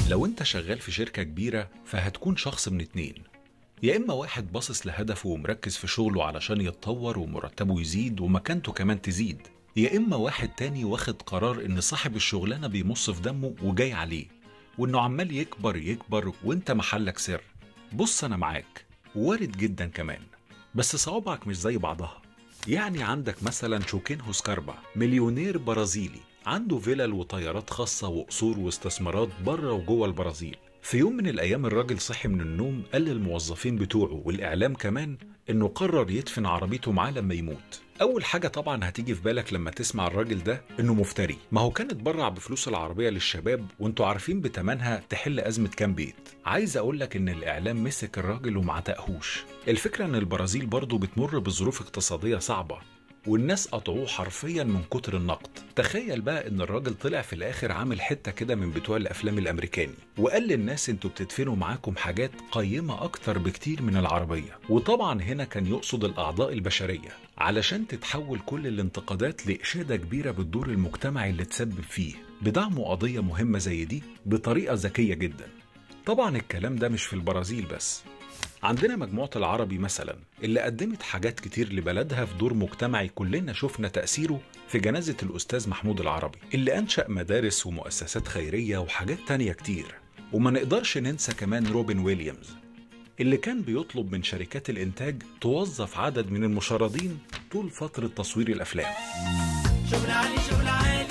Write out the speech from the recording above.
لو انت شغال في شركة كبيرة فهتكون شخص من اتنين يا إما واحد باصص لهدفه ومركز في شغله علشان يتطور ومرتبه يزيد ومكانته كمان تزيد يا إما واحد تاني واخد قرار إن صاحب الشغلانة بيمص في دمه وجاي عليه وإنه عمال يكبر يكبر وإنت محلك سر بص أنا معاك وارد جدا كمان بس صوابعك مش زي بعضها يعني عندك مثلا شوكين هوسكاربا مليونير برازيلي عنده فيلل وطيارات خاصة وقصور واستثمارات بره وجوه البرازيل في يوم من الأيام الراجل صحي من النوم قال للموظفين بتوعه والإعلام كمان إنه قرر يدفن عربيته معاه لما يموت أول حاجة طبعا هتيجي في بالك لما تسمع الراجل ده إنه مفتري ما هو كان اتبرع بفلوس العربية للشباب وانتوا عارفين بتمنها تحل أزمة كام بيت عايز أقول لك إن الإعلام مسك الراجل وما عتقهوش الفكرة إن البرازيل برضه بتمر بظروف اقتصادية صعبة والناس قطعوه حرفيا من كتر النقد تخيل بقى ان الراجل طلع في الاخر عامل حته كده من بتوع الافلام الامريكاني وقال للناس انتوا بتدفنوا معاكم حاجات قيمه اكتر بكتير من العربيه وطبعا هنا كان يقصد الاعضاء البشريه علشان تتحول كل الانتقادات لاشاده كبيره بالدور المجتمعي اللي تسبب فيه بدعمه قضيه مهمه زي دي بطريقه ذكيه جدا طبعا الكلام ده مش في البرازيل بس عندنا مجموعة العربي مثلا اللي قدمت حاجات كتير لبلدها في دور مجتمعي كلنا شفنا تأثيره في جنازة الأستاذ محمود العربي اللي أنشأ مدارس ومؤسسات خيرية وحاجات تانية كتير وما نقدرش ننسى كمان روبن ويليامز اللي كان بيطلب من شركات الإنتاج توظف عدد من المشردين طول فترة تصوير الأفلام شغل عالي شغل عالي